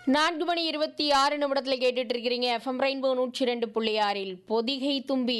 நான்கு மணி இருபத்தி ஆறு நிமிடத்தில் கேட்டுட்டு இருக்கிறீங்க எஃப்எம் ரெயின்போ நூற்றி ரெண்டு புள்ளி ஆறில் பொதிகை தும்பி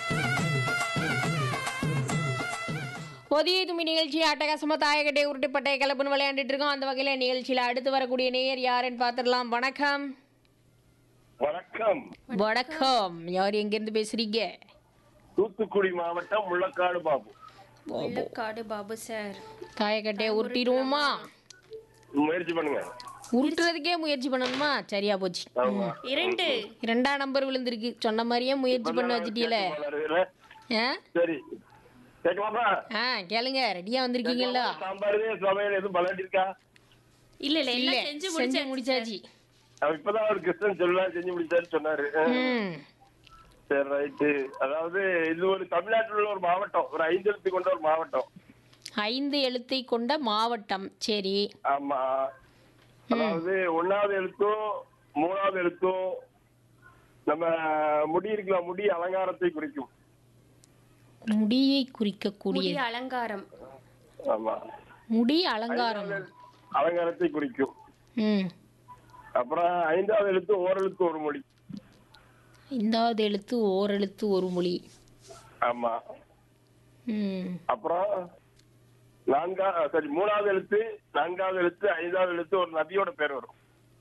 பொதிகை தும்பி நிகழ்ச்சி அட்டகாசமா தாயக்கட்டை உருட்டுப்பட்டை கிளப்புன்னு விளையாண்டுட்டு இருக்கோம் அந்த வகையில் நிகழ்ச்சியில் அடுத்து வரக்கூடிய நேயர் யாருன்னு பார்த்துடலாம் வணக்கம் வணக்கம் வணக்கம் யார் எங்கேருந்து பேசுறீங்க தூத்துக்குடி மாவட்டம் முள்ளக்காடு பாபு வெள்ளக்காடு பாபு சார் தாயக்கட்டையை உருட்டிடுவோமா முயற்சி பண்ணுங்க உருட்டுறதுக்கே முயற்சி பண்ணணுமா சரியா போச்சு ஆமா. இரண்டு இரண்டாம் நம்பர் விழுந்திருக்கு சொன்ன மாதிரியே முயற்சி பண்ண வச்சிட்டீல வளருதுல. ஆ சரி கேட்கலாமா ஆ கேளுங்க ரெடியா வந்திருக்கீங்கல்ல சாம்பார் சமையல் எதுவும் பலாட்டி இருக்கா இல்ல இல்ல இல்ல எல்லாம் செஞ்சு செஞ்சு முடிச்சாச்சு முடிச்சாச்சு அவன் இப்பதான் ஒரு கிருஷ்ணன் சொல்லலாம் செஞ்சு முடிச்சாரு சொன்னாரு ம் சரி ரைட்டு அதாவது இது ஒரு தமிழ்நாட்டில் உள்ள ஒரு மாவட்டம் ஒரு ஐந்து எழுத்து கொண்ட ஒரு மாவட்டம் ஐந்து எழுத்தை கொண்ட மாவட்டம் சரி ஆமா அதாவது ஒன்னாவது எழுத்தும் மூணாவது எழுத்தும் நம்ம முடி இருக்கலாம் முடி அலங்காரத்தை குறிக்கும் முடியை குறிக்கக்கூடிய முடி அலங்காரம் ஆமா முடி அலங்காரம் அலங்காரத்தை குறிக்கும் ம் அப்புறம் ஐந்தாவது எழுத்து ஓரெழுத்து ஒரு மொழி ஐந்தாவது எழுத்து ஓர் எழுத்து ஒரு மொழி ஆமா ம் அப்புறம் நான்கா சாரி மூணாவது எழுத்து நான்காவது எழுத்து ஐந்தாவது எழுத்து ஒரு நதியோட பேர் வரும்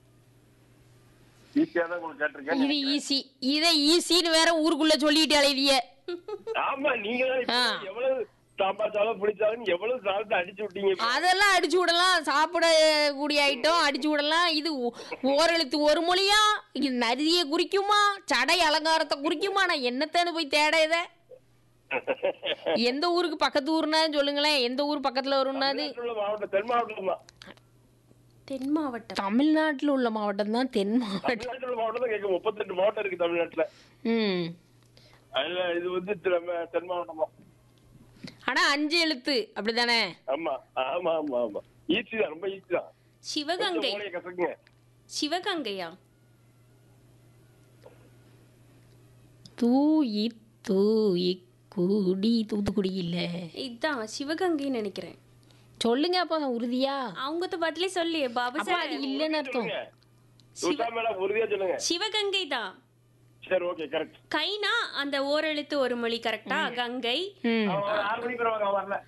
ஈஸியா தான் உங்களுக்கு கேட்டிருக்கேன் இது ஈஸி இதை ஈஸின்னு வேற ஊருக்குள்ள சொல்லிட்டு அலைவிய ஆமா நீங்க தான் இப்ப ஆ. எவ்வளவு சாம்பார் சாதம் பிடிச்சாலும் எவ்வளவு சாதத்தை அடிச்சு விட்டீங்க இப்ப. அதெல்லாம் அடிச்சு விடலாம் சாப்பிடக்கூடிய ஐட்டம் அடிச்சு விடலாம் இது ஓ- ஓரெழுத்து ஒரு மொழியா இது நதியை குறிக்குமா சடை அலங்காரத்தை குறிக்குமா நான் என்னத்தேன்னு போய் தேட இத எந்த ஊருக்கு பக்கத்து ஊர்னா சொல்லுங்களேன் எந்த ஊர் பக்கத்துல வரும்னாது தமிழ்நாட்டுல உள்ள மாவட்டம் தென் மாவட்டம் தான் தென் மாவட்டம் தமிழ்நாட்டில் உள்ள மாவட்டம் தான் தென் மாவட்டம் தமிழ்நாட்டுல உள்ள மாவட்டம் தான் கேட்கும் முப்பத்தெட்டு மாவட்டம் இருக்கு தமிழ்நாட்டுல ம் அதுல இது வந்து தென் தென் மாவட்டம் தான் ஆனா அஞ்சு எழுத்து அப்படிதானே ஆமா ஆமா ஆமா ஆமா ஈஸி தான் ரொம்ப ஈஸி தான் சிவகங்கை மூளையை கசக்குங்க சிவகங்கையா தூயி தூயி குடி தூத்துக்குடி இல்ல இதான் சிவகங்கைன்னு நினைக்கிறேன் சொல்லுங்க அப்போ உறுதியா அவங்க பாட்டிலே சொல்லி பாபு அப்ப சார் அது இல்லைன்னு அர்த்தம் சொல்லுங்க சுத்தா மேடம் உறுதியா சொல்லுங்க சிவகங்கை தான் சரி ஓகே கரெக்ட் கைனா அந்த ஓரெழுத்து ஒரு மொழி கரெக்டா கங்கை ம் ஆறு மணிக்கு வருவாங்க அவன் வரல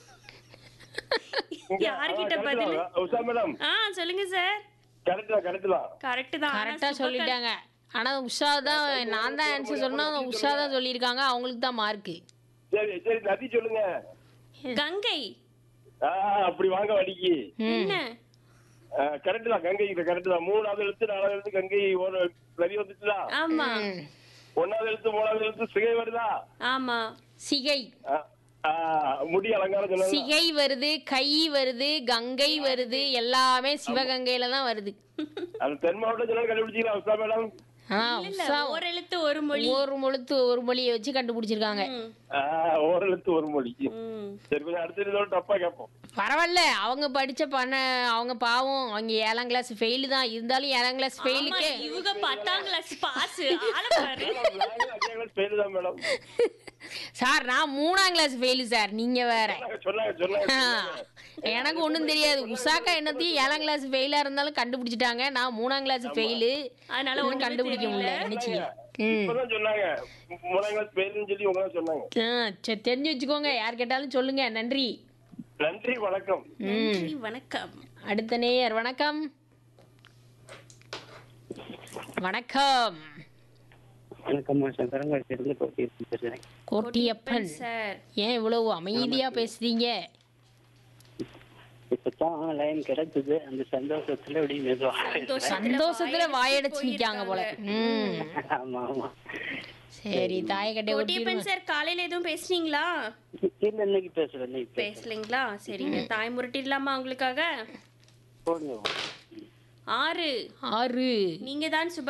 யார்கிட்ட பதில் உஷா மேடம் ஆ சொல்லுங்க சார் கரெக்ட் தான் கரெக்ட் தான் கரெக்ட் தான் ஆனா கரெக்டா super சொல்லிட்டாங்க ஆனா உஷா தான் நான் தான் ஆன்சர் சொன்னா உஷா தான் சொல்லியிருக்காங்க அவங்களுக்கு தான் மார்க்கு சரி சரி நதி சொல்லுங்க கங்கை ஆ அப்படி வாங்க வடிக்கு என்ன கரெக்ட் தான் கங்கை கரெக்ட் தான் மூணாவது எழுத்து நாலாவது எழுத்து கங்கை ஒரு நதி வந்துச்சுதா ஆமா ஒன்னாவது எழுத்து மூணாவது எழுத்து சிகை வருதா ஆமா சிகை ஆ, ஆ, முடி அலங்காரம் சொன்னாங்க சிகை வருது கை வருது கங்கை வருது எல்லாமே சிவகங்கையில தான் வருது அது தென் மாவட்டம் சொன்னாலும் கண்டுபிடிச்சிக்கலாம் உஷா மேடம் ஆ இல்ல உஷா ஓரெழுத்து ஒரு மொழி ஒரு முழுத்து ஒரு மொழியை வச்சு கண்டுபிடிச்சிருக்காங்க ம், ஆ, ஒரு எழுத்து ஒரு மொழி ம். சரி கொஞ்சம் அடுத்த இதோட தப்பா கேட்போம் பரவாயில்ல அவங்க படிச்ச பண்ண அவங்க பாவம் அவங்க ஏழாம் கிளாஸ் ஃபெயிலு தான் இருந்தாலும் ஏழாம் கிளாஸ் ஆமா, ஃபெயிலுக்கே இவங்க பத்தாம் கிளாஸ் பாஸ் பாரு பேரு தான் மேடம் சார் நான் மூணாம் கிளாஸ் ஃபெயிலு சார் நீங்க வேற சொன்னாங்க சொன்னாங்க ஆ, சொன்னாங்க. எனக்கு ஒன்றும் தெரியாது உஷாக்கா என்னத்தையும் ஏழாம் கிளாஸ் ஃபெயிலாக இருந்தாலும் கண்டுபிடிச்சிட்டாங்க நான் மூணாம் கிளாஸ் ஃபெயிலு அதனால இன்னும் ஒண்ணுமே கண்டுபிடிக்க முடியல நினைச்சு ம் இப்பதான் சொன்னாங்க மூணாம் கிளாஸ் பேருன்னு சொல்லி உங்க சொன்னாங்க ஆ, சரி தெரிஞ்சு வச்சுக்கோங்க யார் கேட்டாலும் சொல்லுங்க நன்றி நன்றி வணக்கம் நன்றி வணக்கம் அடுத்த நேயர் வணக்கம் வணக்கம் வணக்கம் சங்கரங்காட்டிலிருந்து கோட்டி பேசுறேன் கோட்டியப்பன் சார் ஏன் இவ்வளவு அமைதியா பேசுறீங்க இப்பதான் லைன் கிடைச்சது அந்த சந்தோஷத்துல இப்படி மெதுவா சந்தோஷத்துல வாயடைச்சு நிக்காங்க போல ம் ஆமா ஆமா சரி தாயக்கட்டை கோட்டியப்பன் ஒட்டிடுங்க சார் காலையில எதுவும் பேசுனீங்களா இல்ல இன்னைக்கு பேசுறேன் இன்னைக்கு பேசுறேன். பேசலைங்களா சரிங்க தாய் முரட்டிடலாமா உங்களுக்காக போடுங்க ஆறு ஆறு நீங்க தான் சுப